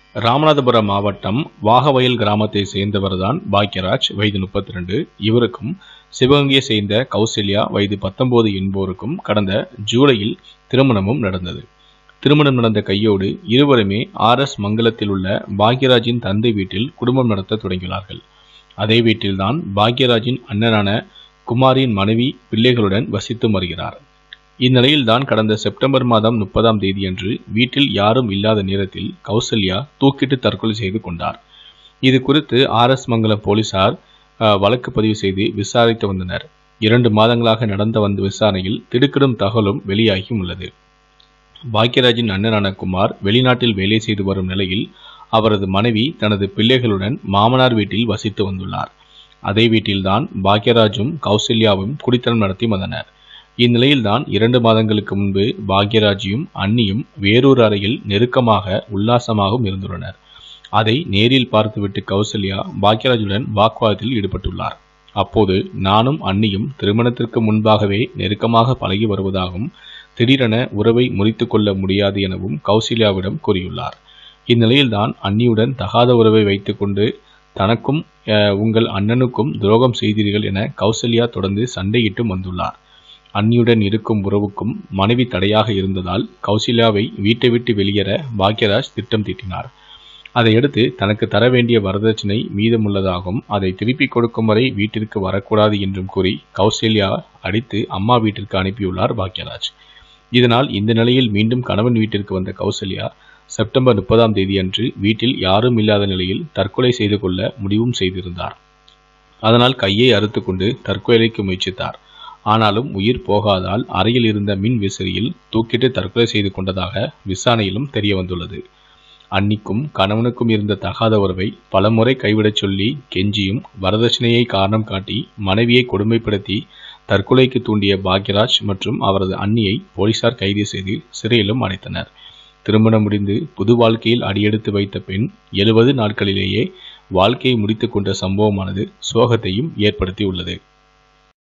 ராமநாதபுரம் மாவட்டம் வாகவயல் கிராமத்தை சேர்ந்தவர்தான் பாக்யராஜ் வயது முப்பத்தி ரெண்டு இவருக்கும் சிவகங்கையை சேர்ந்த கௌசல்யா வயது பத்தொன்பது என்போருக்கும் கடந்த ஜூலையில் திருமணமும் நடந்தது திருமணம் நடந்த கையோடு இருவருமே ஆர் எஸ் மங்கலத்தில் உள்ள பாக்யராஜின் தந்தை வீட்டில் குடும்பம் நடத்த தொடங்கினார்கள் அதே வீட்டில்தான் பாக்யராஜின் அண்ணனான குமாரின் மனைவி பிள்ளைகளுடன் வசித்து வருகிறார் இந்நிலையில்தான் கடந்த செப்டம்பர் மாதம் முப்பதாம் தேதியன்று வீட்டில் யாரும் இல்லாத நேரத்தில் கௌசல்யா தூக்கிட்டு தற்கொலை செய்து கொண்டார் இது குறித்து ஆர் எஸ் மங்கலம் போலீசார் அஹ், வழக்கு பதிவு செய்து விசாரித்து வந்தனர் இரண்டு மாதங்களாக நடந்த வந்த விசாரணையில் திடுக்கிடும் தகவலும் வெளியாகியும் உள்ளது பாக்யராஜின் அண்ணனான குமார் வெளிநாட்டில் வேலை செய்து வரும் நிலையில் அவரது மனைவி தனது பிள்ளைகளுடன் மாமனார் வீட்டில் வசித்து வந்துள்ளார் அதே வீட்டில்தான் பாக்யராஜும் கௌசல்யாவும் குடித்தனம் நடத்தி வந்தனர் இந்நிலையில்தான் இரண்டு மாதங்களுக்கு முன்பு பாக்யராஜியும் அன்னியும் வேறொரு அறையில் நெருக்கமாக உல்லாசமாகவும் இருந்துள்ளனர் அதை நேரில் பார்த்துவிட்டு கௌசல்யா பாக்யராஜுடன் வாக்குவாதத்தில் ஈடுபட்டுள்ளார் அப்போது நானும் அன்னியும் திருமணத்திற்கு முன்பாகவே நெருக்கமாக பழகி வருவதாகவும் திடீரென உறவை முறித்துக் கொள்ள முடியாது எனவும் கௌசல்யாவிடம் கூறியுள்ளார் இந்நிலையில்தான் அன்னியுடன் தகாத உறவை வைத்துக்கொண்டு தனக்கும் அஹ், உங்கள் அண்ணனுக்கும் துரோகம் செய்தீர்கள் என கௌசல்யா தொடர்ந்து சண்டையிட்டு வந்துள்ளார் அன்னியுடன் இருக்கும் உறவுக்கும் மனைவி தடையாக இருந்ததால் கௌசல்யாவை வீட்டை விட்டு வெளியேற பாக்யராஜ் திட்டம் தீட்டினார் அதையடுத்து தனக்கு தர வேண்டிய வரதட்சணை மீதமுள்ளதாகவும் அதை திருப்பிக் கொடுக்கும் வரை வீட்டிற்கு வரக்கூடாது என்றும் கூறி கௌசல்யா அடித்து அம்மா வீட்டிற்கு அனுப்பியுள்ளார் பாக்யராஜ் இதனால் இந்த நிலையில் மீண்டும் கணவன் வீட்டிற்கு வந்த கௌசல்யா செப்டம்பர் முப்பதாம் தேதியன்று வீட்டில் யாரும் இல்லாத நிலையில் தற்கொலை செய்து கொள்ள முடிவும் செய்திருந்தார் அதனால் கையை அறுத்துக்கொண்டு தற்கொலைக்கு முயற்சித்தார் ஆனாலும் உயிர் போகாதால் அறையில் இருந்த மின் விசிறியில் தூக்கிட்டு தற்கொலை செய்து கொண்டதாக விசாரணையிலும் தெரிய வந்துள்ளது அன்னிக்கும் கணவனுக்கும் இருந்த தகாத உறவை பலமுறை கைவிடச் சொல்லி கெஞ்சியும் வரதட்சணையை காரணம் காட்டி மனைவியை கொடுமைப்படுத்தி தற்கொலைக்கு தூண்டிய பாக்யராஜ் மற்றும் அவரது அன்னியை போலீசார் கைது செய்து சிறையிலும் அடைத்தனர் திருமணம் முடிந்து புது வாழ்க்கையில் அடியெடுத்து வைத்த பெண் எழுபது நாட்களிலேயே வாழ்க்கையை முடித்துக் கொண்ட சம்பவமானது சோகத்தையும் ஏற்படுத்தியுள்ளது